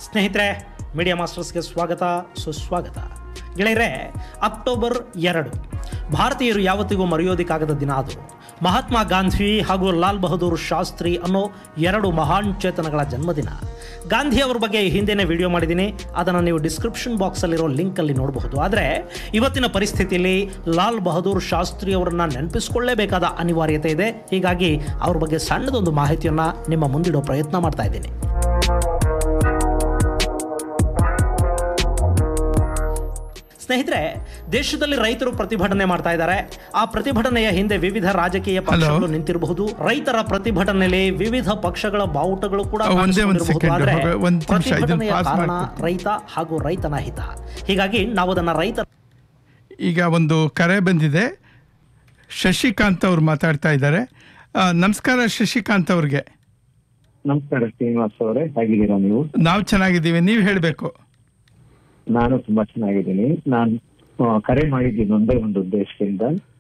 ಸ್ನೇಹಿತರೆ ಮೀಡಿಯಾ ಮಾಸ್ಟರ್ಸ್ಗೆ ಸ್ವಾಗತ ಸುಸ್ವಾಗತ ಗೆಳೆಯರೆ ಅಕ್ಟೋಬರ್ ಎರಡು ಭಾರತೀಯರು ಯಾವತ್ತಿಗೂ ಮರೆಯೋದಕ್ಕಾಗದ ದಿನ ಅದು ಮಹಾತ್ಮ ಗಾಂಧಿ ಹಾಗೂ ಲಾಲ್ ಬಹದ್ದೂರ್ ಶಾಸ್ತ್ರಿ ಅನ್ನೋ ಎರಡು ಮಹಾನ್ ಚೇತನಗಳ ಜನ್ಮದಿನ ಗಾಂಧಿ ಅವ್ರ ಬಗ್ಗೆ ಈ ಹಿಂದೆನೇ ವಿಡಿಯೋ ಮಾಡಿದ್ದೀನಿ ಅದನ್ನು ನೀವು ಡಿಸ್ಕ್ರಿಪ್ಷನ್ ಬಾಕ್ಸಲ್ಲಿರೋ ಲಿಂಕಲ್ಲಿ ನೋಡಬಹುದು ಆದರೆ ಇವತ್ತಿನ ಪರಿಸ್ಥಿತಿಯಲ್ಲಿ ಲಾಲ್ ಬಹದ್ದೂರ್ ಶಾಸ್ತ್ರಿ ಅವರನ್ನು ನೆನಪಿಸ್ಕೊಳ್ಳೇಬೇಕಾದ ಅನಿವಾರ್ಯತೆ ಇದೆ ಹೀಗಾಗಿ ಅವ್ರ ಬಗ್ಗೆ ಸಣ್ಣದೊಂದು ಮಾಹಿತಿಯನ್ನು ನಿಮ್ಮ ಮುಂದಿಡೋ ಪ್ರಯತ್ನ ಮಾಡ್ತಾ ಇದ್ದೀನಿ ಸ್ನೇಹಿತರೆ ದೇಶದಲ್ಲಿ ರೈತರು ಪ್ರತಿಭಟನೆ ಮಾಡ್ತಾ ಇದ್ದಾರೆ ಆ ಪ್ರತಿಭಟನೆಯ ಹಿಂದೆ ವಿವಿಧ ರಾಜಕೀಯ ಪಕ್ಷಗಳು ನಿಂತಿರಬಹುದು ರೈತರ ಪ್ರತಿಭಟನೆಯಲ್ಲಿ ವಿವಿಧ ಪಕ್ಷಗಳ ಬಾವುಟಗಳು ಕೂಡ ಒಂದೇ ಒಂದು ಕಾಣಿಸ್ಕೊಂಡಿರಬಹುದು. second, ಆದ್ರೆ ಹೋಗ- ಒಂದ್ ನಿಮಿಷ, ಇದನ್ನ ಪ್ರತಿಭಟನೆಯ pass ಕಾರಣ ಮಾಡ್ತೀನಿ. ರೈತ ಹಾಗೂ ರೈತನ ಹಿತ ಹೀಗಾಗಿ ನಾವು ಅದನ್ನ ರೈತ ಈಗ ಒಂದು ಕರೆ ಬಂದಿದೆ ಶಶಿಕಾಂತ್ ಅವ್ರು ಮಾತಾಡ್ತಾ ಇದ್ದಾರೆ ಆ, ನಮಸ್ಕಾರ ಶಶಿಕಾಂತ್ ಅವ್ರಿಗೆ ನಮಸ್ಕಾರ ಶ್ರೀನಿವಾಸ್ ಅವರೇ ಹೇಗಿದ್ದೀರಾ ನೀವು ನಾವು ಚೆನ್ನಾಗಿದ್ದೀವಿ ನೀವು ಹೇಳಬೇಕು ನಾನು ತುಂಬಾ ಚೆನ್ನಾಗಿದ್ದೀನಿ ನಾನು ಆ, ಕರೆ ಮಾಡಿದ್ದೀನಿ ಒಂದೇ ಒಂದು ಉದ್ದೇಶದಿಂದ